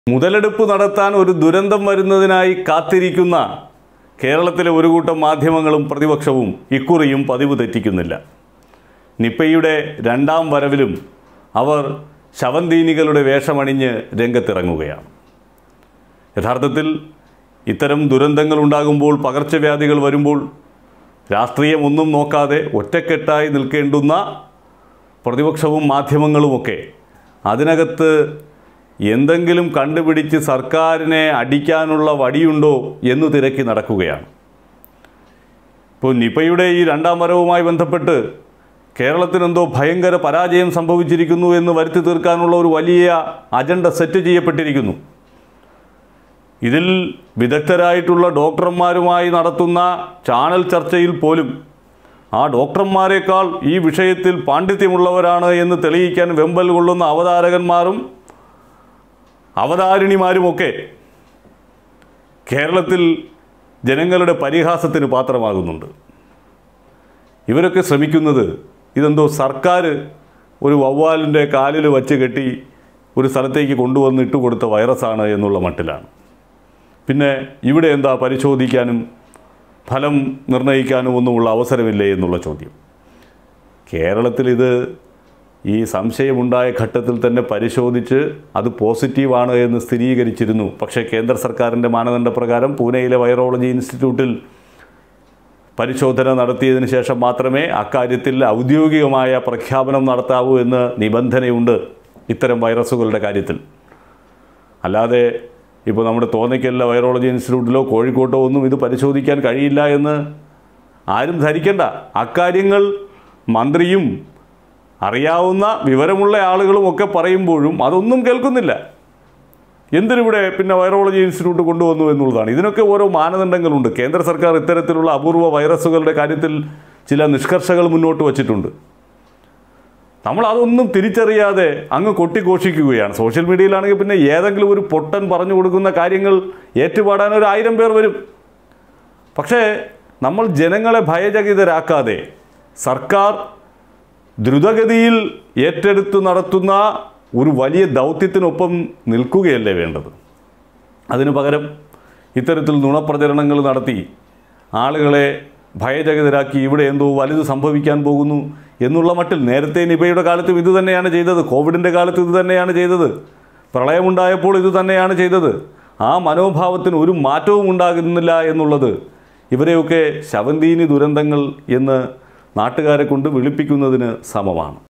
മുതലെടുപ്പ് നടത്താൻ ഒരു ദുരന്തം വരുന്നതിനായി കാത്തിരിക്കുന്ന കേരളത്തിലെ ഒരു കൂട്ടം മാധ്യമങ്ങളും പ്രതിപക്ഷവും ഇക്കുറിയും പതിവ് തെറ്റിക്കുന്നില്ല നിപ്പയുടെ രണ്ടാം വരവിലും അവർ ശവന്തീനികളുടെ വേഷമണിഞ്ഞ് രംഗത്തിറങ്ങുകയാണ് യഥാർത്ഥത്തിൽ ഇത്തരം ദുരന്തങ്ങൾ ഉണ്ടാകുമ്പോൾ പകർച്ചവ്യാധികൾ വരുമ്പോൾ രാഷ്ട്രീയം ഒന്നും നോക്കാതെ ഒറ്റക്കെട്ടായി നിൽക്കേണ്ടുന്ന പ്രതിപക്ഷവും മാധ്യമങ്ങളുമൊക്കെ അതിനകത്ത് എന്തെങ്കിലും കണ്ടുപിടിച്ച് സർക്കാരിനെ അടിക്കാനുള്ള വടിയുണ്ടോ എന്ന് തിരക്കി നടക്കുകയാണ് ഇപ്പോൾ നിപയുടെ ഈ രണ്ടാം വരവുമായി ബന്ധപ്പെട്ട് കേരളത്തിനെന്തോ ഭയങ്കര പരാജയം സംഭവിച്ചിരിക്കുന്നു എന്ന് വരുത്തി തീർക്കാനുള്ള ഒരു വലിയ അജണ്ട സെറ്റ് ചെയ്യപ്പെട്ടിരിക്കുന്നു ഇതിൽ വിദഗ്ധരായിട്ടുള്ള ഡോക്ടർമാരുമായി നടത്തുന്ന ചാനൽ ചർച്ചയിൽ പോലും ആ ഡോക്ടർമാരെക്കാൾ ഈ വിഷയത്തിൽ പാണ്ഡിത്യമുള്ളവരാണ് എന്ന് തെളിയിക്കാൻ വെമ്പൽ കൊള്ളുന്ന അവതാരകന്മാരും അവതാരിണിമാരുമൊക്കെ കേരളത്തിൽ ജനങ്ങളുടെ പരിഹാസത്തിന് പാത്രമാകുന്നുണ്ട് ഇവരൊക്കെ ശ്രമിക്കുന്നത് ഇതെന്തോ സർക്കാർ ഒരു വവ്വാലിൻ്റെ കാലിൽ വച്ച് കെട്ടി ഒരു സ്ഥലത്തേക്ക് കൊണ്ടുവന്ന് ഇട്ട് കൊടുത്ത വൈറസാണ് എന്നുള്ള മട്ടിലാണ് പിന്നെ ഇവിടെ എന്താ പരിശോധിക്കാനും ഫലം നിർണ്ണയിക്കാനും ഒന്നുമുള്ള അവസരമില്ലേ എന്നുള്ള ചോദ്യം കേരളത്തിൽ ഇത് ഈ സംശയമുണ്ടായ ഘട്ടത്തിൽ തന്നെ പരിശോധിച്ച് അത് പോസിറ്റീവാണ് എന്ന് സ്ഥിരീകരിച്ചിരുന്നു പക്ഷേ കേന്ദ്ര സർക്കാരിൻ്റെ മാനദണ്ഡപ്രകാരം പൂനെയിലെ വൈറോളജി ഇൻസ്റ്റിറ്റ്യൂട്ടിൽ പരിശോധന നടത്തിയതിന് ശേഷം മാത്രമേ അക്കാര്യത്തിൽ ഔദ്യോഗികമായ പ്രഖ്യാപനം നടത്താവൂ എന്ന് നിബന്ധനയുണ്ട് ഇത്തരം വൈറസുകളുടെ കാര്യത്തിൽ അല്ലാതെ ഇപ്പോൾ നമ്മുടെ തോന്നയ്ക്കല്ല വൈറോളജി ഇൻസ്റ്റിറ്റ്യൂട്ടിലോ കോഴിക്കോട്ടോ ഒന്നും ഇത് പരിശോധിക്കാൻ കഴിയില്ല എന്ന് ആരും ധരിക്കണ്ട അക്കാര്യങ്ങൾ മന്ത്രിയും അറിയാവുന്ന വിവരമുള്ള ആളുകളും ഒക്കെ പറയുമ്പോഴും അതൊന്നും കേൾക്കുന്നില്ല എന്തിനിവിടെ പിന്നെ വൈറോളജി ഇൻസ്റ്റിറ്റ്യൂട്ട് കൊണ്ടുവന്നു എന്നുള്ളതാണ് ഇതിനൊക്കെ ഓരോ മാനദണ്ഡങ്ങളുണ്ട് കേന്ദ്ര സർക്കാർ ഇത്തരത്തിലുള്ള അപൂർവ വൈറസുകളുടെ കാര്യത്തിൽ ചില നിഷ്കർഷകൾ മുന്നോട്ട് വച്ചിട്ടുണ്ട് നമ്മൾ അതൊന്നും തിരിച്ചറിയാതെ അങ്ങ് കൊട്ടിഘോഷിക്കുകയാണ് സോഷ്യൽ മീഡിയയിലാണെങ്കിൽ പിന്നെ ഏതെങ്കിലും ഒരു പൊട്ടൻ പറഞ്ഞു കൊടുക്കുന്ന കാര്യങ്ങൾ ഏറ്റുപാടാൻ ഒരു ആയിരം പേർ വരും പക്ഷേ നമ്മൾ ജനങ്ങളെ ഭയചകിതരാക്കാതെ സർക്കാർ ദ്രുതഗതിയിൽ ഏറ്റെടുത്ത് നടത്തുന്ന ഒരു വലിയ ദൗത്യത്തിനൊപ്പം നിൽക്കുകയല്ലേ വേണ്ടത് അതിനു പകരം ഇത്തരത്തിൽ നുണപ്രചരണങ്ങൾ നടത്തി ആളുകളെ ഭയചകിതരാക്കി ഇവിടെ എന്തോ വലുത് സംഭവിക്കാൻ പോകുന്നു എന്നുള്ള മട്ടിൽ നേരത്തെ നിപയുടെ കാലത്തും ഇത് തന്നെയാണ് ചെയ്തത് കോവിഡിൻ്റെ കാലത്ത് ഇത് തന്നെയാണ് ചെയ്തത് പ്രളയമുണ്ടായപ്പോൾ ഇത് തന്നെയാണ് ചെയ്തത് ആ മനോഭാവത്തിന് ഒരു മാറ്റവും ഉണ്ടാകുന്നില്ല എന്നുള്ളത് ഇവരെയൊക്കെ ശവന്തീനി ദുരന്തങ്ങൾ എന്ന് നാട്ടുകാരെ കൊണ്ട് വിളിപ്പിക്കുന്നതിന് സമമാണ്